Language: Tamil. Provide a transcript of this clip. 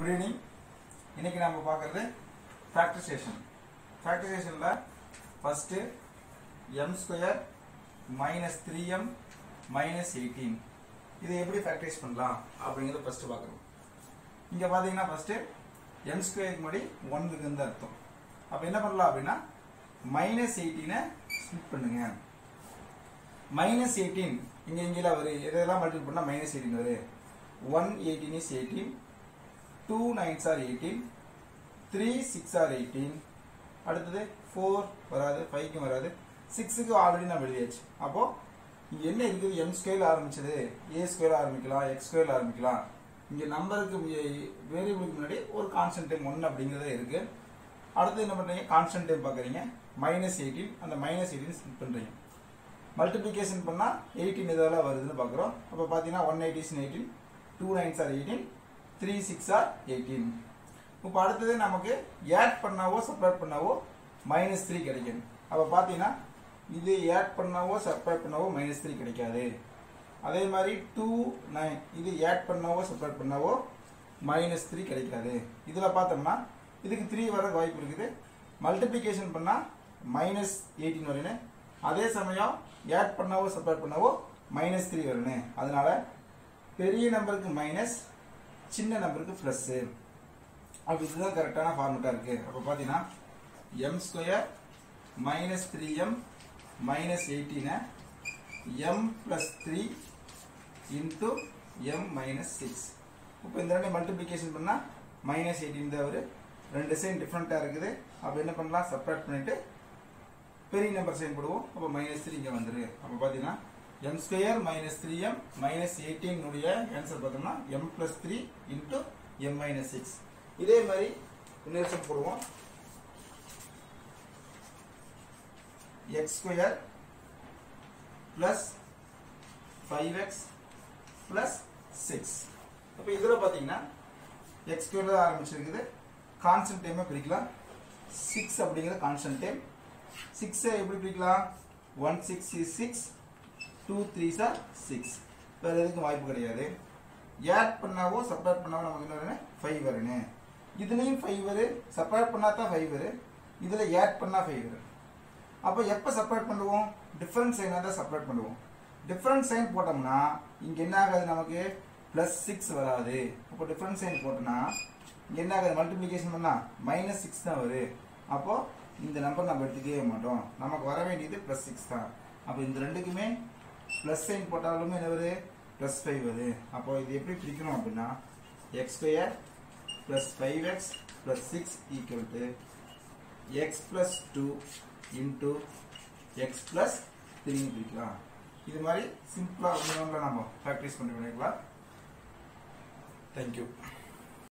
குட் ஈவினிங் இன்னைக்கு நம்ம பார்க்கறது factorisation ஃபேக்டரைசேஷனில் first M square minus three M minus eighteen இதை எப்படி ஃபேக்டரைஸ் பண்ணலாம் அப்படிங்கிறத ஃபஸ்ட்டு பார்க்குறோம் இங்கே பார்த்தீங்கன்னா ஃபஸ்ட்டு எம் ஸ்கொயருக்கு முன்னாடி ஒன் இருக்குன்னு அர்த்தம் அப்போ என்ன பண்ணலாம் அப்படின்னா மைனஸ் எயிட்டீனை ஸ்பிட் பண்ணுங்க மைனஸ் எயிட்டீன் இங்கே இங்கெல்லாம் வரும் இதெல்லாம் மல்டிபிள் பண்ணால் மைனஸ் எயிட்டீன் வரும் one eighteen is eighteen two nines or eighteen three six or eighteen அடுத்தது ஃபோர் வராது ஃபைவ்க்கும் வராது சிக்ஸுக்கு ஆல்ரெடி நம்ம எழுதியாச்சு அப்போ இங்கே என்ன இருக்குது எம் ஸ்கொயர் ஆரம்பிச்சது ஏ ஸ்கொயர் ஆரம்பிக்கலாம் எக்ஸ் ஸ்கொயர் ஆரம்பிக்கலாம் இங்கே நம்பருக்கு வேரியபிளுக்கு முன்னாடி ஒரு கான்ஸ்டன்ட் டைம் ஒன்று அப்படிங்கிறதே இருக்கு அடுத்து என்ன பண்ணுறீங்க கான்ஸ்டன்ட் டைம் பார்க்குறீங்க மைனஸ் எயிட்டீன் அந்த மைனஸ் எயிட்டீன் ஸ்பிட் பண்ணுறீங்க மல்டிப்ளிகேஷன் பண்ணால் எயிட்டீன் இதெல்லாம் வருதுன்னு பார்க்குறோம் அப்போ பார்த்தீங்கன்னா one eighties eighteen two nines or eighteen three six or eighteen இப்போ அடுத்தது நமக்கு ஆட் பண்ணாவோ சப்ராக்ட் பண்ணாவோ மைனஸ் த்ரீ கிடைக்கும் அப்போ பார்த்தீங்கன்னா இது ஆட் பண்ணாவோ சப்ராக்ட் பண்ணாவோ மைனஸ் த்ரீ கிடைக்காது அதே மாதிரி டூ நைன் இது ஆட் பண்ணாவோ சப்ராக்ட் பண்ணாவோ மைனஸ் த்ரீ கிடைக்காது இதில் பார்த்தோம்னா இதுக்கு த்ரீ வர வாய்ப்பு இருக்குது மல்டிப்ளிகேஷன் பண்ணால் மைனஸ் எயிட்டீன் வரணும் அதே சமயம் ஆட் பண்ணாவோ சப்ராக்ட் பண்ணாவோ மைனஸ் த்ரீ வரணும் அதனால பெரிய நம்பருக்கு மைனஸ் சின்ன நம்பருக்கு ப்ளஸ்ஸு அப்போ இதுதான் கரெக்டான ஃபார்முட்டா இருக்கு அப்போ பார்த்தீங்கன்னா M square minus three M minus எயிட்டீனை M plus three into M minus six இப்போ இந்த ரெண்டு மல்டிப்ளிகேஷன் பண்ணால் மைனஸ் எயிட்டீன் தான் வரும் ரெண்டு சைன் டிஃப்ரெண்ட்டாக இருக்குது அப்போ என்ன பண்ணலாம் சப்ராக்ட் பண்ணிட்டு பெரிய நம்பர் சைன் போடுவோம் அப்போ மைனஸ் த்ரீ இங்கே வந்துரு அப்போ பார்த்தீங்கன்னா M square minus three M minus எயிட்டீனுடைய ஆன்சர் பார்த்தோம்னா M plus three into M minus six இதே மாதிரி இன்னொரு சம் போடுவோம் X square plus five X plus six அப்போ இதில் பார்த்தீங்கன்னா எக்ஸ் ஸ்கொயர் ஆரம்பிச்சிருக்குது கான்ஸ்டன்ட் டைமை பிரிக்கலாம் சிக்ஸ் அப்படிங்கிற கான்ஸ்டன்ட் டைம் சிக்ஸை எப்படி பிரிக்கலாம் one six is six two three சார் சிக்ஸ் வேறு எதுக்கும் வாய்ப்பு கிடையாது ஆட் பண்ணாவோ சப்ராக்ட் பண்ணாவோ நமக்கு என்ன வரணும் ஃபைவ் வரணும் இதுலேயும் ஃபைவ் வரு சப்ராக்ட் பண்ணா தான் ஃபைவ் வரு இதில் ஆட் பண்ணால் ஃபைவ் வரும் அப்போ எப்போ செப்பரேட் பண்ணுவோம் டிஃப்ரெண்ட் சைனாக தான் செப்பரேட் பண்ணுவோம் டிஃப்ரெண்ட் சைன் போட்டோம்னா இங்கே என்ன ஆகாது நமக்கு ப்ளஸ் சிக்ஸ் வராது அப்போ டிஃப்ரெண்ட் சைன் போட்டோம்னா இங்கே என்ன ஆகாது மல்டிப்ளிகேஷன் பண்ணால் மைனஸ் சிக்ஸ் தான் வரும் அப்போ இந்த நம்பர் நம்ம எடுத்துக்கவே மாட்டோம் நமக்கு வர வேண்டியது ப்ளஸ் சிக்ஸ் தான் அப்போ இந்த ரெண்டுக்குமே ப்ளஸ் சைன் போட்டாலுமே என்ன வருது ப்ளஸ் ஃபைவ் வருது அப்போ இது எப்படி பிரிக்கணும் அப்படின்னா X square plus five X plus six equal to X plus two into X plus த்ரீன்னு பிரிக்கலாம் இது மாதிரி சிம்பிளாக நம்ம ப்ராக்டிஸ் பண்ணி பண்ணிக்கலாம் தேங்க்யூ